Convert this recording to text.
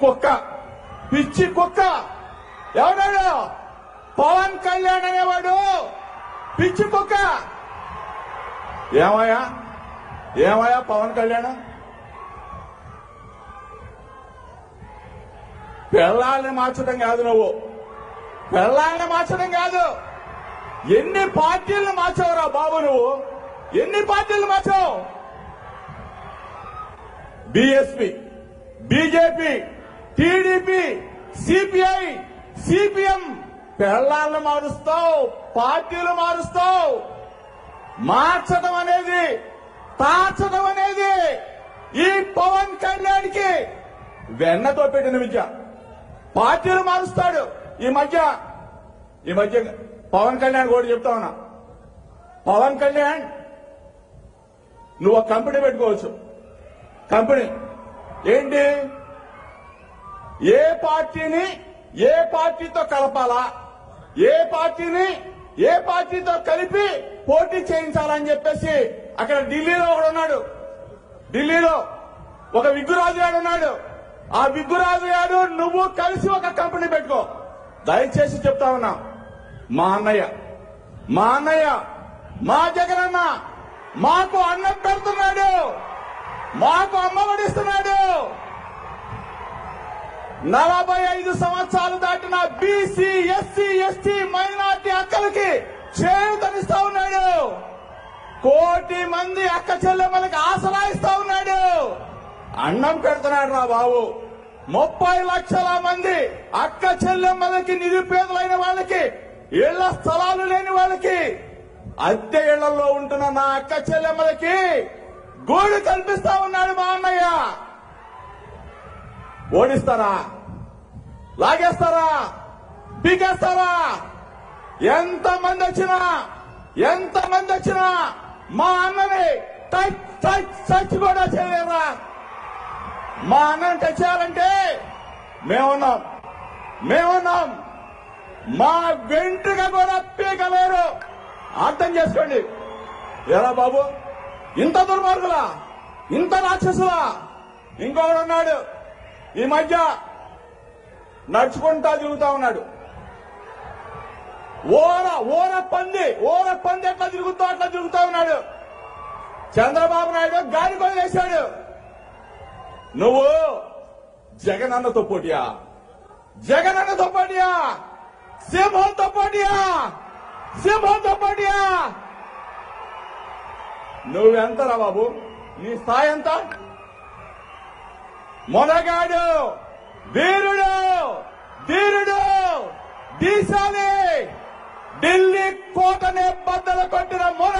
కుక్క పిచ్చి కుక్క ఎవడాడు పవన్ కళ్యాణ్ అనేవాడు పిచ్చి కుక్క ఏమయ్యా ఏమయ్యా పవన్ కళ్యాణ్ పిల్లల్ని మార్చడం కాదు నువ్వు పిల్లల్ని మార్చడం కాదు ఎన్ని పార్టీలను మార్చావురా బాబు నువ్వు ఎన్ని పార్టీలు మార్చావు BSP BJP TDP CPI CPM పెళ్లాలను మారుస్తావు పార్టీలు మారుస్తావు మార్చడం అనేది తార్చడం అనేది ఈ పవన్ కళ్యాణ్ కి వెన్నతో పెట్టిన విద్య పార్టీలు మారుస్తాడు ఈ మధ్య ఈ మధ్య పవన్ కళ్యాణ్ కూడా చెప్తా ఉన్నా పవన్ కళ్యాణ్ నువ్వు ఒక కంపెనీ పెట్టుకోవచ్చు కంపెనీ ఏంటి ఏ పార్టీని ఏ పార్టీతో కలపాలా ఏ పార్టీని ఏ పార్టీతో కలిపి పోటీ చేయించాలని చెప్పేసి అక్కడ ఢిల్లీలో ఒకడు ఉన్నాడు ఢిల్లీలో ఒక విగ్గురాజు గారు ఉన్నాడు ఆ విగ్గురాజు గారు నువ్వు కలిసి ఒక కంపెనీ పెట్టుకో దయచేసి చెప్తా ఉన్నా మా అన్నయ్య మా అన్నయ్య మా జగనన్న మాకు అన్నం పెడుతున్నాడు మాకు అమ్మఒడిస్తున్నాడు నలభై ఐదు సంవత్సరాలు దాటిన బీసీ ఎస్సీ ఎస్టీ మైనార్టీ అక్కలకి చేయుతనిస్తా ఉన్నాడు కోటి మంది అక్క చెల్లెమ్మలకి ఆసరా ఇస్తా ఉన్నాడు అన్నం పెడుతున్నాడు రా బాబు ముప్పై లక్షల మంది అక్క చెల్లెమ్మలకి నిరుపేదలైన వాళ్ళకి ఇళ్ల స్థలాలు లేని వాళ్ళకి అద్దె ఇళ్లలో ఉంటున్న నా అక్క చెల్లెమ్మలకి గూడు కల్పిస్తా ఉన్నాడు మా అన్నయ్య ఓడిస్తారా లాగేస్తారా పీకేస్తారా ఎంత మంది వచ్చినా ఎంత మంది వచ్చినా మా అన్నని టచ్ టచ్ టచ్ కూడా చేయలేరా మా అన్నని టచ్ చేయాలంటే మేమున్నాం మేమున్నాం మా వెంట్రుక కూడా పీకలేరు అర్థం చేసుకోండి ఎరా బాబు ఇంత దుర్మార్గులా ఇంత రాక్షసులా ఇంకొకడు ఉన్నాడు ఈ మధ్య నడుచుకుంటా తిరుగుతా ఉన్నాడు ఓర ఓర పంది ఓర పంది ఎట్లా తిరుగుతా అట్లా తిరుగుతా ఉన్నాడు చంద్రబాబు నాయుడు గాలి కొలేశాడు నువ్వు జగనన్నతో పోటీయా జగనన్నతో పోటీయా సింహంతో పోటీయా సింహంతో పోటీయా నువ్వెంతరా బాబు నీ స్థాయి ఎంత మొనగాడు వీరుడు ధీరుడు దీశాలి ఢిల్లీ కోటనే బద్దలు కొట్టిన మొన